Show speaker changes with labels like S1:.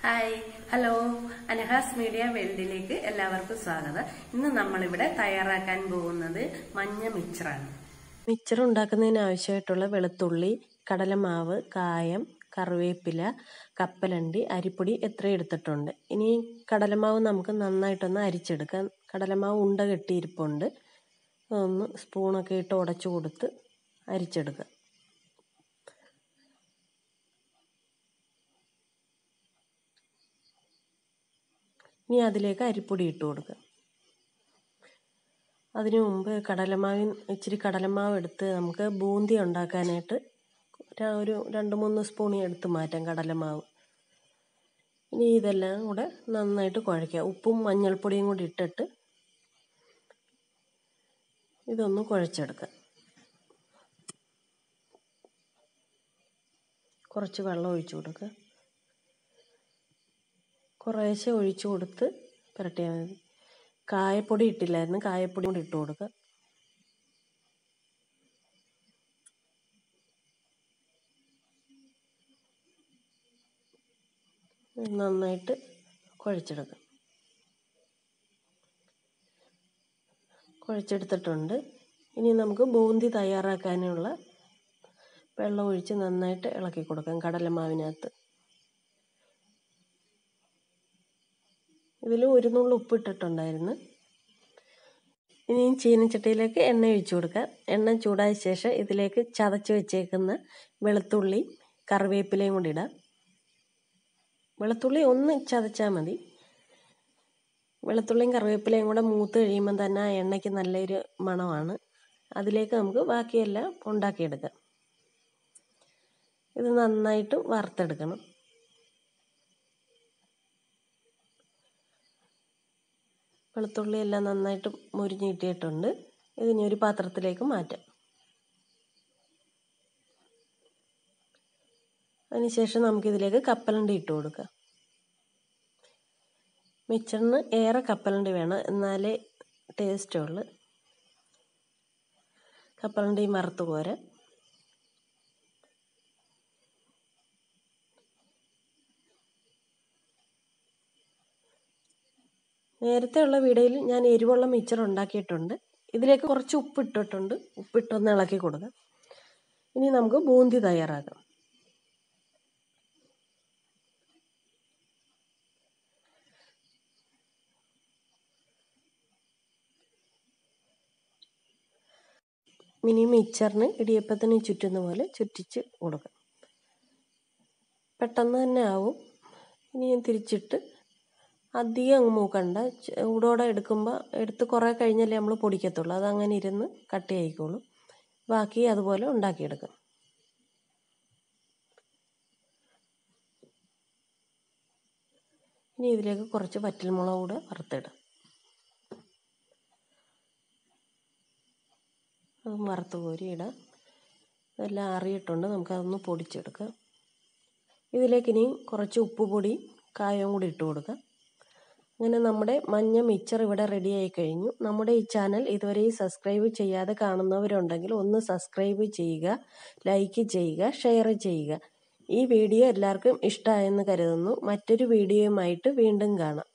S1: hi hello അനഹാസ് media വേൾഡിലേക്ക് എല്ലാവർക്കും സ്വാഗതം ഇന്ന് നമ്മളിവിടെ തയ്യാറാക്കാൻ പോകുന്നത് മഞ്ഞ മിച്ചറാണ്
S2: മിച്ചർ ഉണ്ടാക്കുന്നതിന് ആവശ്യമായിട്ടുള്ള വെളുത്തുള്ളി കടലമാവ് കായം കറിവേപ്പില കപ്പലണ്ടി അരിപ്പൊടി എത്ര എടുത്തിട്ടുണ്ട് ഇനി കടലമാവ് നമുക്ക് നന്നായിട്ടൊന്ന് അരിച്ചെടുക്കാം കടലമാവ് ഉണ്ട കെട്ടിയിരിപ്പുണ്ട് ഒന്ന് സ്പൂണൊക്കെ ഇട്ട് ഉടച്ചു കൊടുത്ത് അരിച്ചെടുക്കുക ഇനി അതിലേക്ക് അരിപ്പൊടി ഇട്ട് കൊടുക്കുക അതിനു മുമ്പ് കടലമാവിൻ ഇച്ചിരി കടലമാവ് എടുത്ത് നമുക്ക് ബൂന്തി ഉണ്ടാക്കാനായിട്ട് ഒരു രണ്ട് മൂന്ന് സ്പൂൺ എടുത്ത് മാറ്റാം കടലമാവ് ഇനി ഇതെല്ലാം കൂടെ നന്നായിട്ട് കുഴയ്ക്കുക ഉപ്പും മഞ്ഞൾപ്പൊടിയും കൂടി ഇട്ടിട്ട് ഇതൊന്ന് കുഴച്ചെടുക്കുക കുറച്ച് വെള്ളം ഒഴിച്ചു കൊടുക്കുക കുറേശ്ശെ ഒഴിച്ചു കൊടുത്ത് പുരട്ടിയാൽ മതി കായപ്പൊടി ഇട്ടില്ലായിരുന്നു കായപ്പൊടി കൂടി ഇട്ട് കൊടുക്കുക നന്നായിട്ട് കുഴച്ചെടുക്കുക കുഴച്ചെടുത്തിട്ടുണ്ട് ഇനി നമുക്ക് ബൂന്തി തയ്യാറാക്കാനുള്ള വെള്ളം ഒഴിച്ച് നന്നായിട്ട് ഇളക്കി കൊടുക്കാം കടലമാവിനകത്ത് ഇതിൽ ഒരു നുള്ളു ഉപ്പിട്ടിട്ടുണ്ടായിരുന്നു ഇനി ചീനച്ചട്ടിയിലേക്ക് എണ്ണ ഒഴിച്ചു കൊടുക്കുക എണ്ണ ചൂടായ ശേഷം ഇതിലേക്ക് ചതച്ച് വെച്ചേക്കുന്ന വെളുത്തുള്ളി കറിവേപ്പിലയും കൂടി ഇടാം വെളുത്തുള്ളി ഒന്ന് ചതച്ചാൽ മതി വെളുത്തുള്ളിയും കറിവേപ്പിലയും കൂടെ മൂത്ത് കഴിയുമ്പം തന്നെ ആ എണ്ണയ്ക്ക് നല്ലൊരു മണമാണ് അതിലേക്ക് നമുക്ക് ബാക്കിയെല്ലാം ഉണ്ടാക്കിയെടുക്കാം ഇത് നന്നായിട്ട് വറുത്തെടുക്കണം വെളുത്തുള്ളി എല്ലാം നന്നായിട്ട് മുരിഞ്ഞ് കിട്ടിയിട്ടുണ്ട് ഇതിനി ഒരു പാത്രത്തിലേക്ക് മാറ്റാം അതിനുശേഷം നമുക്കിതിലേക്ക് കപ്പലണ്ടി ഇട്ട് കൊടുക്കാം മിച്ചറിന് ഏറെ കപ്പലണ്ടി വേണം എന്നാലേ ടേസ്റ്റ് ഉള്ളു കപ്പലണ്ടി വറുത്ത് പോരാ നേരത്തെ ഉള്ള വീഡിയോയിൽ ഞാൻ എരിവുള്ള മിച്ചർ ഉണ്ടാക്കിയിട്ടുണ്ട് ഇതിലേക്ക് കുറച്ച് ഉപ്പ് ഇട്ടിട്ടുണ്ട് ഉപ്പിട്ടൊന്ന് ഇളക്കി കൊടുക്കാം ഇനി നമുക്ക് ബൂന്തി തയ്യാറാക്കാം മിനി മിച്ചറിന് ഇടിയപ്പത്തിന് ചുറ്റുന്ന പോലെ ചുറ്റിച്ച് കൊടുക്കാം പെട്ടെന്ന് തന്നെ ആവും ഇനി ഞാൻ തിരിച്ചിട്ട് അധികം അങ്ങ് മൂക്കണ്ട ചൂടോടെ എടുക്കുമ്പോൾ എടുത്ത് കുറേ കഴിഞ്ഞല്ലേ നമ്മൾ പൊടിക്കത്തുള്ളൂ അതങ്ങനെ ഇരുന്ന് കട്ടിയായിക്കോളും ബാക്കി അതുപോലെ ഉണ്ടാക്കിയെടുക്കാം ഇനി ഇതിലേക്ക് കുറച്ച് വറ്റൽമുളക് കൂടെ വറുത്തിടാം അതും വറുത്ത് കോരി ഇടാം ഇതെല്ലാം അറിയിട്ടുണ്ട് നമുക്കതൊന്ന് പൊടിച്ചെടുക്കാം ഇതിലേക്ക് ഇനി കുറച്ച് ഉപ്പ് പൊടി കായവും കൂടി ഇട്ട് കൊടുക്കാം അങ്ങനെ നമ്മുടെ മഞ്ഞ മിച്ചർ ഇവിടെ റെഡി ആയി കഴിഞ്ഞു നമ്മുടെ ഈ ചാനൽ ഇതുവരെ സബ്സ്ക്രൈബ് ചെയ്യാതെ കാണുന്നവരുണ്ടെങ്കിൽ ഒന്ന് സബ്സ്ക്രൈബ് ചെയ്യുക ലൈക്ക് ചെയ്യുക ഷെയർ ചെയ്യുക ഈ വീഡിയോ എല്ലാവർക്കും ഇഷ്ടമായെന്ന് കരുതുന്നു മറ്റൊരു വീഡിയോയുമായിട്ട് വീണ്ടും കാണാം